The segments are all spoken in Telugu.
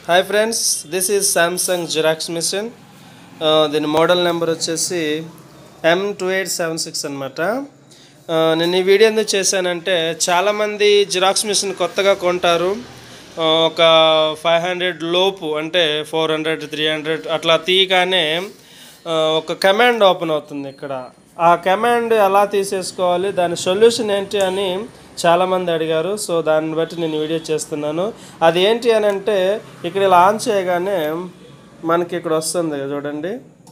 hi friends this is Samsung xerox machine దీని మోడల్ నెంబర్ వచ్చేసి M two eight seven six అనమాట నేను ఈ వీడియో ఎందుకు చేశానంటే చాలామంది జిరాక్స్ మిషన్ కొత్తగా కొంటారు ఆ, ఒక ఫైవ్ హండ్రెడ్ లోపు అంటే ఫోర్ హండ్రెడ్ త్రీ హండ్రెడ్ అట్లా తీయగానే ఆ, ఒక కమాండ్ ఓపెన్ అవుతుంది ఇక్కడ ఆ కమాండ్ ఎలా తీసేసుకోవాలి దాని సొల్యూషన్ ఏంటి అని చాలామంది అడిగారు సో దాన్ని బట్టి నేను వీడియో చేస్తున్నాను అది ఏంటి అని అంటే ఇక్కడ ఇలా ఆన్ చేయగానే మనకి ఇక్కడ వస్తుంది చూడండి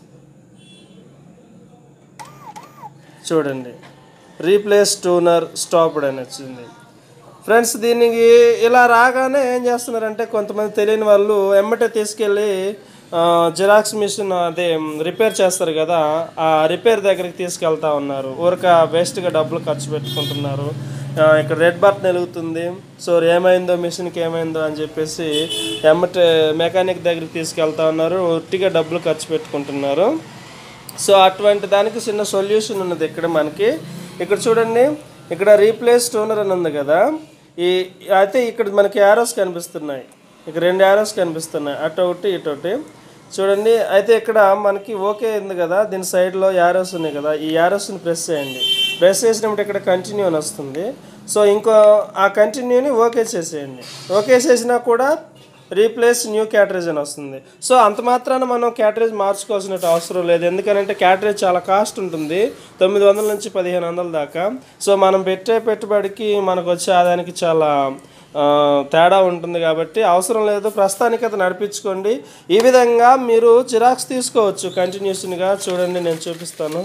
చూడండి రీప్లేస్ టూనర్ స్టాప్డ్ అని వచ్చింది ఫ్రెండ్స్ దీనికి ఇలా రాగానే ఏం చేస్తున్నారంటే కొంతమంది తెలియని వాళ్ళు ఎమ్మటే తీసుకెళ్ళి ఆ, జిరాక్స్ మిషన్ అదే రిపేర్ చేస్తారు కదా ఆ రిపేర్ దగ్గరికి తీసుకెళ్తా ఉన్నారు ఊరక వేస్ట్గా డబ్బులు ఖర్చు పెట్టుకుంటున్నారు ఆ, ఇక్కడ రెడ్ బటన్ వెలుగుతుంది సో ఏమైందో మిషన్కి ఏమైందో అని చెప్పేసి ఎమ్మటే మెకానిక్ దగ్గరికి తీసుకెళ్తా ఉన్నారు ఒట్టిగా డబ్బులు ఖర్చు పెట్టుకుంటున్నారు సో అటువంటి దానికి చిన్న సొల్యూషన్ ఉన్నది ఇక్కడ మనకి ఇక్కడ చూడండి ఇక్కడ రీప్లేస్ టోనర్ అని ఉంది కదా ఈ అయితే ఇక్కడ మనకి యారోస్ కనిపిస్తున్నాయి ఇక్కడ రెండు యారోస్ కనిపిస్తున్నాయి అటు ఒకటి ఇటు ఒకటి చూడండి అయితే ఇక్కడ మనకి ఓకే ఉంది కదా దీని సైడ్లో యారోస్ ఉన్నాయి కదా ఈ యారోస్ని ప్రెస్ చేయండి ప్రెస్ చేసినప్పుడు ఇక్కడ కంటిన్యూ అని వస్తుంది సో ఇంకో ఆ కంటిన్యూని ఓకే చేసేయండి ఓకే చేసినా కూడా రీప్లేస్ న్యూ క్యాటరేజ్ అని వస్తుంది సో అంత మాత్రాన మనం క్యాటరేజ్ మార్చుకోవాల్సిన అవసరం లేదు ఎందుకంటే క్యాటరేజ్ చాలా కాస్ట్ ఉంటుంది తొమ్మిది వందల నుంచి పదిహేను వందల దాకా సో మనం పెట్టే పెట్టుబడికి మనకు వచ్చే ఆదాయానికి చాలా ఆ, తేడా ఉంటుంది కాబట్టి అవసరం లేదు ప్రస్తుతానికి అది నడిపించుకోండి ఈ విధంగా మీరు జిరాక్స్ తీసుకోవచ్చు కంటిన్యూషన్గా చూడండి నేను చూపిస్తాను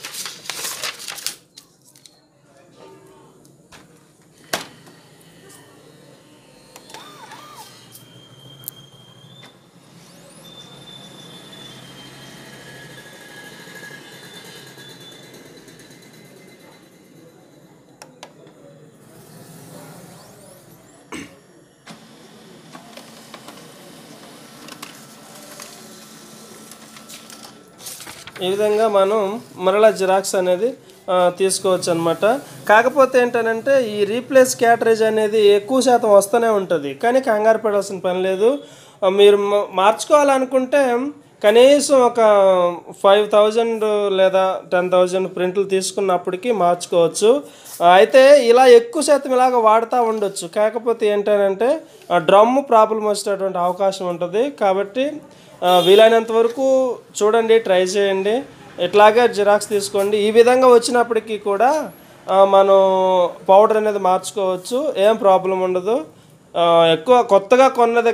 ఈ విధంగా మనం మరలా జిరాక్స్ అనేది ఆ, తీసుకోవచ్చు అనమాట కాకపోతే ఏంటనంటే ఈ రీప్లేస్ క్యాటరేజ్ అనేది ఎక్కువ శాతం వస్తూనే ఉంటుంది కానీ కంగారు పడాల్సిన పని లేదు ఆ, మీరు మ- మార్చుకోవాలనుకుంటే కనీసం ఒక ఫైవ్ థౌజండ్ లేదా టెన్ థౌజండ్ ప్రింట్లు తీసుకున్నప్పటికీ మార్చుకోవచ్చు ఆ, అయితే ఇలా ఎక్కువ శాతం ఇలాగ వాడుతూ ఉండొచ్చు కాకపోతే ఏంటంటే డ్రమ్ ప్రాబ్లం వచ్చేటటువంటి అవకాశం ఉంటుంది కాబట్టి ఆ, వీలైనంత వరకు చూడండి ట్రై చేయండి ఇట్లాగే జిరాక్స్ తీసుకోండి ఈ విధంగా వచ్చినప్పటికీ కూడా ఆ, మనం పౌడర్ అనేది మార్చుకోవచ్చు ఏం ప్రాబ్లం ఉండదు ఆ, ఎక్కువ కొత్తగా కొన్నది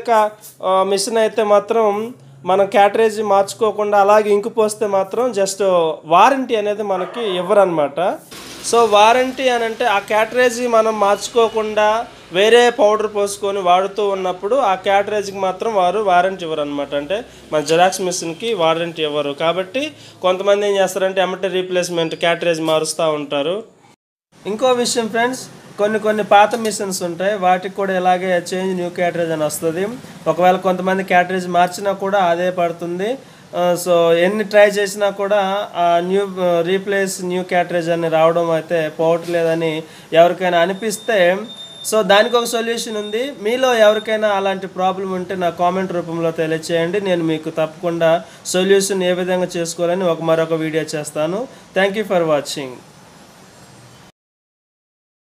మిషన్ అయితే మాత్రం మనం క్యాటరేజ్ మార్చుకోకుండా అలాగే ఇంకు పోస్తే మాత్రం జస్ట్ వారంటీ అనేది మనకి ఇవ్వరనమాట సో వారంటీ అని అంటే ఆ క్యాటరేజీ మనం మార్చుకోకుండా వేరే పౌడర్ పోసుకొని వాడుతూ ఉన్నప్పుడు ఆ క్యాటరేజీకి మాత్రం వారు వారంటీ ఇవ్వరు అనమాట అంటే మన జిరాక్స్ మిషన్కి వారంటీ ఇవ్వరు కాబట్టి కొంతమంది ఏం చేస్తారంటే ఎమ్మటే రీప్లేస్మెంట్ క్యాటరేజ్ మారుస్తూ ఉంటారు ఇంకో విషయం ఫ్రెండ్స్ కొన్ని కొన్ని పాత మిషన్స్ ఉంటాయి వాటికి కూడా ఇలాగే చేంజ్ న్యూ క్యాటరేజ్ అని వస్తుంది ఒకవేళ కొంతమంది క్యాటరేజ్ మార్చినా కూడా అదే పడుతుంది ఆ, సో ఎన్ని ట్రై చేసినా కూడా ఆ న్యూ రీప్లేస్ న్యూ క్యాటరేజ్ అని రావడం అయితే పోవట్లేదని ఎవరికైనా అనిపిస్తే సో దానికి ఒక సొల్యూషన్ ఉంది మీలో ఎవరికైనా అలాంటి ప్రాబ్లం ఉంటే నా కామెంట్ రూపంలో తెలియచేయండి నేను మీకు తప్పకుండా సొల్యూషన్ ఏ విధంగా చేసుకోవాలని ఒక మరొక వీడియో చేస్తాను థ్యాంక్ యూ ఫర్ వాచింగ్